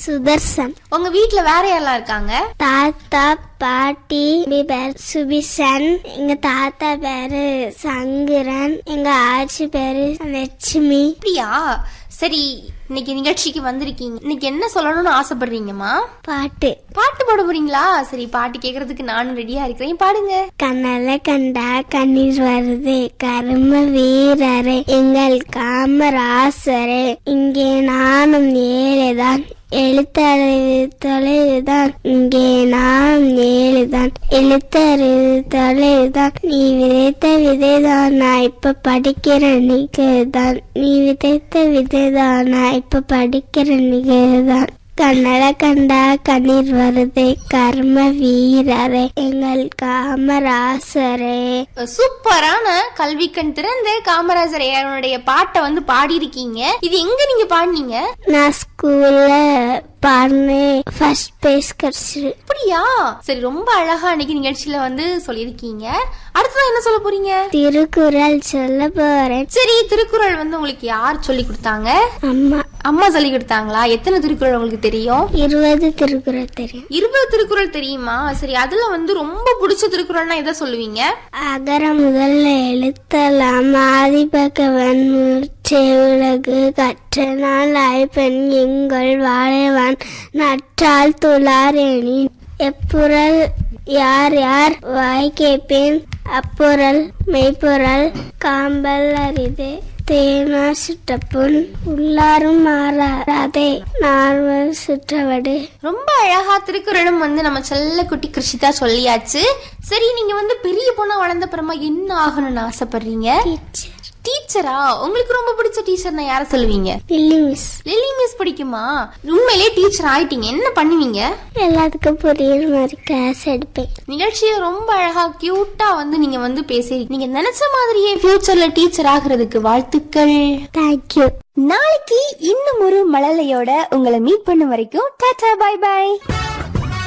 சுதர்சன் உங்க வீட்ல வேற யாரெல்லாம் இருக்காங்க தாத்தா பாட்டி எங்க பேர் சுபிசன் எங்க தாத்தா பேரு சங்கரன் எங்க ஆச்சி பேரு லட்சுமி அப்படியா சரி இன்னைக்கு நிகழ்ச்சிக்கு வந்திருக்கீங்க இன்னைக்கு என்ன சொல்லணும்னு ஆசைப்படுறீங்கம்மா பாட்டு பாட்டு பாட போறீங்களா சரி பாட்டு கேக்குறதுக்கு நானும் ரெடியா இருக்கிறேன் பாடுங்க கண்ணல கண்டா கண்ணீர் வருது கரும வீரரே எங்கள் காமராசரே இங்கே நானும் ஏழைதான் எழுத்தறிவு தொலைவுதான் இங்கே நான் ஏழுதான் எழுத்தறிவு தொலைவுதான் நீ விதைத்த விதைதான் நான் இப்ப படிக்கிற நிகழ்தான் நீ விதைத்த விதைதான் நான் இப்ப படிக்கிற நிகழ்தான் கண்ணட கண்டா கண்ணீர் வருது கர்ம வீரரே எங்கள் காமராசரே சூப்பரான கல்வி கண் திறந்த காமராஜர் ஐயாவுடைய பாட்டை வந்து பாடியிருக்கீங்க இது எங்க நீங்க பாடினீங்க நான் ஸ்கூல்ல பாடினேன் ஃபர்ஸ்ட் பிரைஸ் கிடைச்சிரு அப்படியா சரி ரொம்ப அழகா இன்னைக்கு நிகழ்ச்சியில வந்து சொல்லியிருக்கீங்க அடுத்ததான் என்ன சொல்ல போறீங்க திருக்குறள் சொல்ல போறேன் சரி திருக்குறள் வந்து உங்களுக்கு யார் சொல்லி கொடுத்தாங்க அம்மா அம்மா சொல்லி கொடுத்தாங்களா எத்தனை திருக்குறள் உங்களுக்கு தெரியும் இருபது திருக்குறள் தெரியும் இருபது திருக்குறள் தெரியுமா சரி அதுல வந்து ரொம்ப பிடிச்ச திருக்குறள்னா எதை சொல்லுவீங்க அகர முதல்ல எழுத்தலாம் ஆதிபகவன் உலகு கற்ற நாள் ஐப்பெண் எங்கள் வாழைவான் நற்றால் துளார் எனின் எப்புறல் யார் யார் வாய் கேட்பேன் அப்புறல் மெய்ப்புறல் காம்பல் அரிது தேனா சுட்டப்புண் உள்ளாரும் மாறாதே நார்மல் சுற்றவடு ரொம்ப அழகா திருக்குறளும் வந்து நம்ம செல்ல குட்டி கிருஷிதா சொல்லியாச்சு சரி நீங்க வந்து பெரிய பொண்ணா வளர்ந்த அப்புறமா என்ன ஆகணும்னு ஆசைப்படுறீங்க டீச்சர் டீச்சரா உங்களுக்கு ரொம்ப பிடிச்ச டீச்சர்னா யார சொல்லுவீங்க பில்லி மிஸ் லில்லி மிஸ் பிடிக்குமா உண்மையிலேயே டீச்சர் ஆயிட்டீங்க என்ன பண்ணுவீங்க எல்லாத்துக்கும் புரியுற மாதிரி கிளாஸ் எடுப்பேன் நிகழ்ச்சியை ரொம்ப அழகா கியூட்டா வந்து நீங்க வந்து பேசி நீங்க நினைச்ச மாதிரியே ஃபியூச்சர்ல டீச்சர் ஆகுறதுக்கு வாழ்த்துக்கள் தேங்க்யூ நாளைக்கு இன்னும் ஒரு மழலையோட உங்களை மீட் பண்ண வரைக்கும் டாடா பை பை